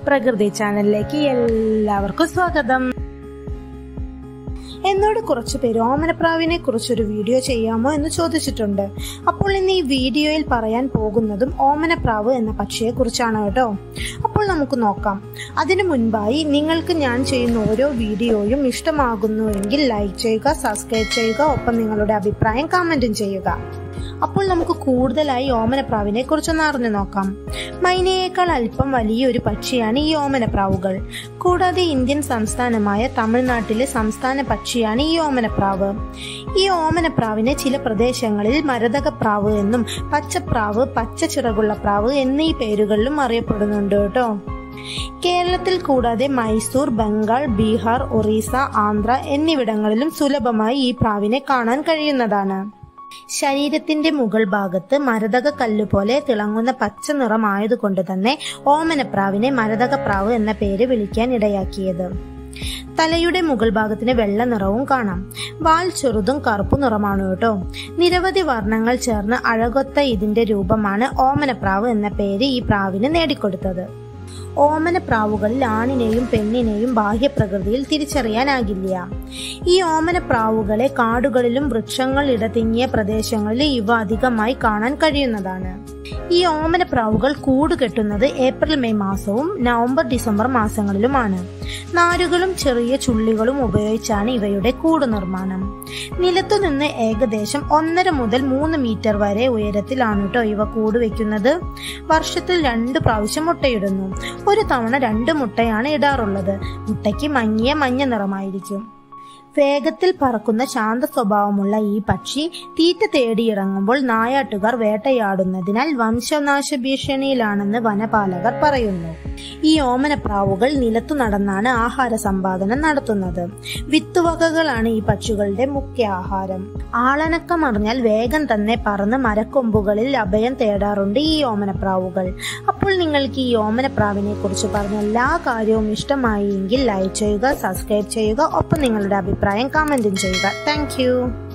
പ്രകൃതി ചാനലിലേക്ക് എല്ലാവർക്കും സ്വാഗതം എന്നോട് കുറച്ചു പേര് ഓമനപ്രാവിനെ കുറിച്ചൊരു വീഡിയോ ചെയ്യാമോ എന്ന് ചോദിച്ചിട്ടുണ്ട് അപ്പോൾ ഇന്ന് ഈ വീഡിയോയിൽ പറയാൻ പോകുന്നതും ഓമനപ്രാവ് എന്ന പക്ഷിയെ കുറിച്ചാണ് കേട്ടോ അപ്പോൾ നമുക്ക് നോക്കാം അതിനു മുൻപായി നിങ്ങൾക്ക് ഞാൻ ചെയ്യുന്ന ഓരോ വീഡിയോയും ഇഷ്ടമാകുന്നുവെങ്കിൽ ലൈക്ക് ചെയ്യുക സബ്സ്ക്രൈബ് ചെയ്യുക ഒപ്പം നിങ്ങളുടെ അഭിപ്രായം കമന്റും ചെയ്യുക അപ്പോൾ നമുക്ക് കൂടുതലായി ഓമനപ്രാവിനെ കുറിച്ചൊന്ന് അറിഞ്ഞു നോക്കാം മൈനയേക്കാൾ അല്പം വലിയൊരു പക്ഷിയാണ് ഈ ഓമനപ്രാവുകൾ കൂടാതെ ഇന്ത്യൻ സംസ്ഥാനമായ തമിഴ്നാട്ടിലെ സംസ്ഥാന പക്ഷിയാണ് ഈ ഓമനപ്രാവ് ഈ ഓമനപ്രാവിനെ ചില പ്രദേശങ്ങളിൽ മരതകപ്രാവ് എന്നും പച്ചപ്രാവ് പച്ച ചിറകുള്ള പ്രാവ് എന്നീ പേരുകളിലും അറിയപ്പെടുന്നുണ്ട് കേട്ടോ കേരളത്തിൽ കൂടാതെ മൈസൂർ ബംഗാൾ ബീഹാർ ഒറീസ ആന്ധ്ര എന്നിവിടങ്ങളിലും സുലഭമായി ഈ പ്രാവിനെ കാണാൻ കഴിയുന്നതാണ് ശരീരത്തിന്റെ മുകൾ ഭാഗത്ത് മരതക കല്ല് പോലെ തിളങ്ങുന്ന പച്ച നിറമായതുകൊണ്ട് തന്നെ ഓമനപ്രാവിനെ മരതകപ്രാവ് എന്ന പേര് വിളിക്കാൻ ഇടയാക്കിയത് തലയുടെ മുകൾ ഭാഗത്തിന് വെള്ള നിറവും കാണാം വാൽ ചെറുതും കറുപ്പു നിറമാണ് കേട്ടോ നിരവധി വർണ്ണങ്ങൾ ചേർന്ന് അഴകൊത്ത ഇതിന്റെ രൂപമാണ് ഓമനപ്രാവ് എന്ന പേര് ഈ പ്രാവിന് നേടിക്കൊടുത്തത് ഓമനപ്രാവുകളിൽ ആണിനെയും പെണ്ണിനെയും ബാഹ്യപ്രകൃതിയിൽ തിരിച്ചറിയാനാകില്ല ഈ ഓമനപ്രാവുകളെ കാടുകളിലും വൃക്ഷങ്ങൾ ഇടതിങ്ങിയ പ്രദേശങ്ങളിൽ ഇവ അധികമായി കാണാൻ കഴിയുന്നതാണ് ഈ ഓമനപ്രാവുകൾ കൂട് കെട്ടുന്നത് ഏപ്രിൽ മെയ് മാസവും നവംബർ ഡിസംബർ മാസങ്ങളിലുമാണ് നാരുകളും ചെറിയ ചുള്ളികളും ഉപയോഗിച്ചാണ് ഇവയുടെ കൂട് നിർമ്മാണം നിലത്തുനിന്ന് ഏകദേശം ഒന്നര മുതൽ മൂന്ന് മീറ്റർ വരെ ഉയരത്തിലാണ് കേട്ടോ ഇവ കൂട് വെക്കുന്നത് വർഷത്തിൽ രണ്ട് പ്രാവശ്യം മുട്ടയിടുന്നു ഒരു തവണ രണ്ട് മുട്ടയാണ് ഇടാറുള്ളത് മുട്ടയ്ക്ക് മങ്ങിയ മഞ്ഞ നിറമായിരിക്കും വേഗത്തിൽ പറക്കുന്ന ശാന്ത സ്വഭാവമുള്ള ഈ പക്ഷി തീറ്റ തേടിയിറങ്ങുമ്പോൾ നായാട്ടുകാർ വേട്ടയാടുന്നതിനാൽ വംശനാശ ഭീഷണിയിലാണെന്ന് വനപാലകർ പറയുന്നു ഈ ഓമനപ്രാവുകൾ നിലത്തു നടന്നാണ് ആഹാര സമ്പാദനം നടത്തുന്നത് വിത്തുവകകളാണ് ഈ പക്ഷികളുടെ മുഖ്യ ആഹാരം ആളനക്കം അറിഞ്ഞാൽ വേഗം തന്നെ പറന്ന് മരക്കൊമ്പുകളിൽ അഭയം തേടാറുണ്ട് ഈ ഓമനപ്രാവുകൾ അപ്പോൾ നിങ്ങൾക്ക് ഈ ഓമനപ്രാവിനെ കുറിച്ച് പറഞ്ഞ എല്ലാ കാര്യവും ഇഷ്ടമായി എങ്കിൽ ലൈക്ക് ചെയ്യുക സബ്സ്ക്രൈബ് ചെയ്യുക ഒപ്പം നിങ്ങളുടെ അഭിപ്രായം കമന്റും ചെയ്യുക താങ്ക്